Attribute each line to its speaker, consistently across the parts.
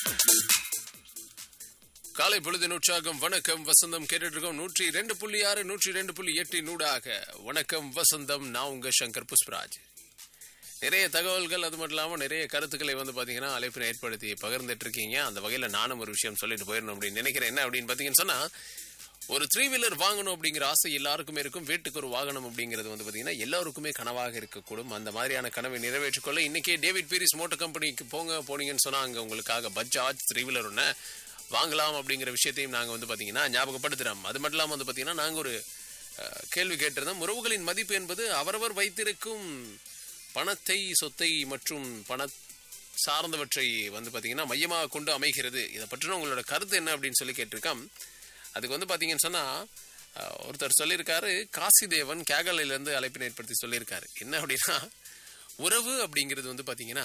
Speaker 1: காலை பொழுதின் உற்சாகம் வணக்கம் வசந்தம் கேட்டுட்டு இருக்கோம் நூற்றி ரெண்டு புள்ளி ஆறு நூற்றி ரெண்டு புள்ளி எட்டு நூடாக வணக்கம் வசந்தம் நான் உங்க சங்கர் புஷ்பராஜ் நிறைய தகவல்கள் அது மட்டும் இல்லாமல் நிறைய கருத்துக்களை வந்து பார்த்தீங்கன்னா அழைப்பினை ஏற்படுத்தி பகிர்ந்துட்டு இருக்கீங்க அந்த வகையில் நானும் ஒரு விஷயம் சொல்லிட்டு போயிடணும் அப்படின்னு நினைக்கிறேன் என்ன அப்படின்னு பார்த்தீங்கன்னு சொன்னால் ஒரு த்ரீ வீலர் வாங்கணும் அப்படிங்கிற ஆசை எல்லாருக்குமே இருக்கும் வீட்டுக்கு ஒரு வாகனம் அப்படிங்கிறது வந்து பார்த்தீங்கன்னா எல்லாருக்குமே கனவாக இருக்கக்கூடும் அந்த மாதிரியான கனவை நிறைவேற்றிக்கொள்ள இன்னைக்கே டேவிட் பீரிஸ் மோட்டர் கம்பெனிக்கு போங்க போனீங்கன்னு சொன்னால் அங்கே உங்களுக்காக பஜாஜ் த்ரீ வீலர் ஒன்று வாங்கலாம் அப்படிங்கிற விஷயத்தையும் நாங்கள் வந்து பார்த்தீங்கன்னா ஞாபகப்படுத்துகிறோம் அது மட்டும் இல்லாமல் வந்து பார்த்தீங்கன்னா நாங்கள் ஒரு அஹ், கேள்வி கேட்டிருந்தோம் உறவுகளின் மதிப்பு என்பது அவரவர் வைத்திருக்கும் பணத்தை சொத்தை மற்றும் பண சார்ந்தவற்றை வந்து பார்த்தீங்கன்னா மையமாக கொண்டு அமைகிறது இதை பற்றின உங்களோட கருத்து என்ன அப்படின்னு சொல்லி கேட்டிருக்கோம் அதுக்கு வந்து பார்த்தீங்கன்னு சொன்னால் ஒருத்தர் சொல்லியிருக்காரு காசிதேவன் கேகலையிலேருந்து அழைப்பினை ஏற்படுத்தி சொல்லியிருக்காரு என்ன அப்படின்னா உறவு அப்படிங்கிறது வந்து பார்த்தீங்கன்னா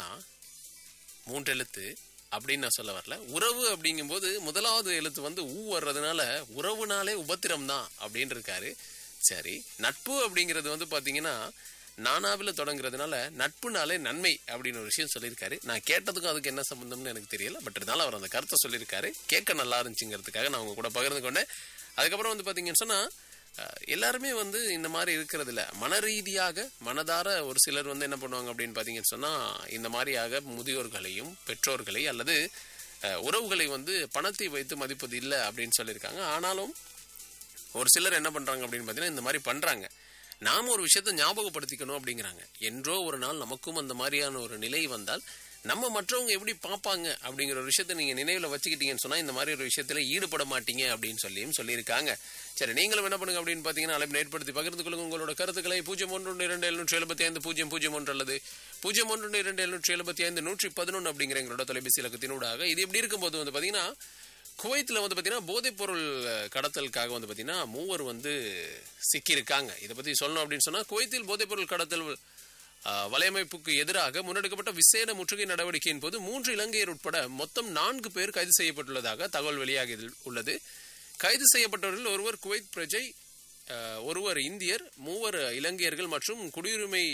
Speaker 1: மூன்று எழுத்து அப்படின்னு நான் சொல்ல வரல உறவு அப்படிங்கும்போது முதலாவது எழுத்து வந்து ஊ வர்றதுனால உறவுனாலே உபத்திரம் தான் அப்படின்னு இருக்காரு சரி நட்பு அப்படிங்கிறது வந்து பார்த்தீங்கன்னா நானாவில் தொடங்குறதுனால நட்புனாலே நன்மை அப்படின்னு ஒரு விஷயம் சொல்லியிருக்காரு நான் கேட்டதுக்கும் அதுக்கு என்ன சம்பந்தம்னு எனக்கு தெரியல பட் இருந்தாலும் அவர் அந்த கருத்தை சொல்லியிருக்காரு கேட்க நல்லா இருந்துச்சுங்கிறதுக்காக நான் உங்க கூட பகிர்ந்து கொண்டேன் அதுக்கப்புறம் வந்து பார்த்தீங்கன்னு சொன்னால் அஹ் எல்லாருமே வந்து இந்த மாதிரி இருக்கிறது இல்ல மன ரீதியாக மனதார ஒரு சிலர் வந்து என்ன பண்ணுவாங்க அப்படின்னு பார்த்தீங்கன்னு சொன்னா இந்த மாதிரியாக முதியோர்களையும் பெற்றோர்களை அல்லது அஹ், உறவுகளை வந்து பணத்தை வைத்து மதிப்பது இல்லை அப்படின்னு சொல்லியிருக்காங்க ஆனாலும் ஒரு சிலர் என்ன பண்றாங்க அப்படின்னு பார்த்தீங்கன்னா இந்த மாதிரி பண்றாங்க நாம ஒரு விஷயத்தை ஞாபகப்படுத்திக்கணும் அப்படிங்கிறாங்க என்றோ ஒரு நாள் நமக்கும் அந்த மாதிரியான ஒரு நிலை வந்தால் நம்ம மற்றவங்க எப்படி பார்ப்பாங்க அப்படிங்கிற ஒரு விஷயத்தை நீங்க நினைவுல வச்சுக்கிட்டீங்கன்னு சொன்னா இந்த மாதிரி ஒரு விஷயத்துல ஈடுபட மாட்டீங்க அப்படின்னு சொல்லியும் சொல்லியிருக்காங்க சரி நீங்களும் என்ன பண்ணுங்க அப்படின்னு பாத்தீங்கன்னா அழைப்பு ஏற்படுத்தி பகிர்ந்து கொள்ளுங்க உங்களோட கருத்துக்களை பூஜ்ஜியம் ஒன்று ஒன்று இரண்டு எழுநூற்றி எழுபத்தி ஐந்து பூஜ்ஜியம் பூஜ்ஜியம் ஒன்று அல்லது பூஜ்ஜியம் ஒன்று ஒன்று இரண்டு எழுநூற்றி எழுபத்தி ஐந்து நூற்றி பதினொன்று அப்படிங்கிற எங்களோட தொலைபேசி இலக்கத்தினூடாக இது எப்படி இருக்கும்போது வந்து பாத்தீங்கன்னா குவைத்தில் வந்து பார்த்தீங்கன்னா போதைப்பொருள் அஹ், கடத்தலுக்காக வந்து பார்த்தீங்கன்னா மூவர் வந்து சிக்கியிருக்காங்க இதை பற்றி சொல்லணும் அப்படின்னு சொன்னால் குவைத்தில் போதைப்பொருள் கடத்தல் அஹ், வலையமைப்புக்கு எதிராக முன்னெடுக்கப்பட்ட விசேட முற்றுகை நடவடிக்கையின் போது மூன்று இலங்கையர் உட்பட மொத்தம் நான்கு பேர் கைது செய்யப்பட்டுள்ளதாக தகவல் வெளியாகி உள்ளது கைது செய்யப்பட்டவர்கள் ஒருவர் குவைத் பிரஜை அஹ், ஒருவர் இந்தியர் மூவர் இலங்கையர்கள் மற்றும் குடியுரிமை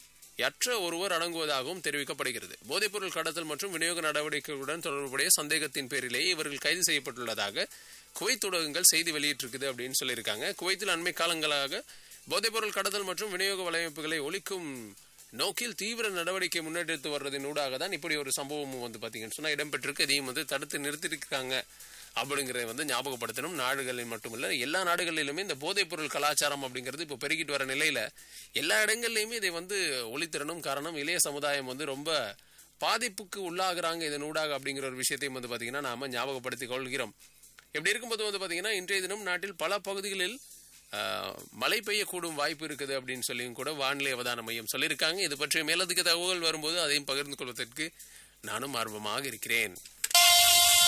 Speaker 1: யற்ற ஒருவர் அடங்குவதாகவும் தெரிவிக்கப்படுகிறது போதைப்பொருள் கடத்தல் மற்றும் விநியோக நடவடிக்கைகளுடன் தொடர்புடைய சந்தேகத்தின் பேரிலேயே இவர்கள் கைது செய்யப்பட்டுள்ளதாக குவைத் ஊடகங்கள் செய்தி வெளியிட்டிருக்குது அப்படின்னு சொல்லியிருக்காங்க குவைத்தில் அண்மை காலங்களாக போதைப்பொருள் கடத்தல் மற்றும் விநியோக வலையமைப்புகளை ஒழிக்கும் நோக்கில் தீவிர நடவடிக்கை முன்னெடுத்து வர்றதின் ஊடாக தான் இப்படி ஒரு சம்பவமும் வந்து பார்த்தீங்கன்னு சொன்னால் இடம்பெற்றிருக்கு இதையும் வந்து தடுத்து நிறுத்திருக்காங்க அப்படிங்கிறத வந்து ஞாபகப்படுத்தணும் நாடுகளில் மட்டுமல்ல எல்லா நாடுகளிலுமே இந்த போதைப்பொருள் கலாச்சாரம் அப்படிங்கிறது இப்போ பெருகிட்டு வர நிலையில எல்லா இடங்கள்லையுமே இதை வந்து ஒளித்திரணும் காரணம் இளைய சமுதாயம் வந்து ரொம்ப பாதிப்புக்கு உள்ளாகுறாங்க இதன் ஊடாக அப்படிங்கிற ஒரு விஷயத்தையும் வந்து பார்த்தீங்கன்னா நாம ஞாபகப்படுத்திக் கொள்கிறோம் இப்படி இருக்கும்போது வந்து பார்த்தீங்கன்னா இன்றைய தினம் நாட்டில் பல பகுதிகளில் ஆஹ், மழை பெய்யக்கூடும் வாய்ப்பு இருக்குது அப்படின்னு சொல்லியும் கூட வானிலை அவதான மையம் சொல்லியிருக்காங்க இது பற்றிய மேலதிக தகவல் வரும்போது அதையும் பகிர்ந்து கொள்வதற்கு நானும் ஆர்வமாக இருக்கிறேன்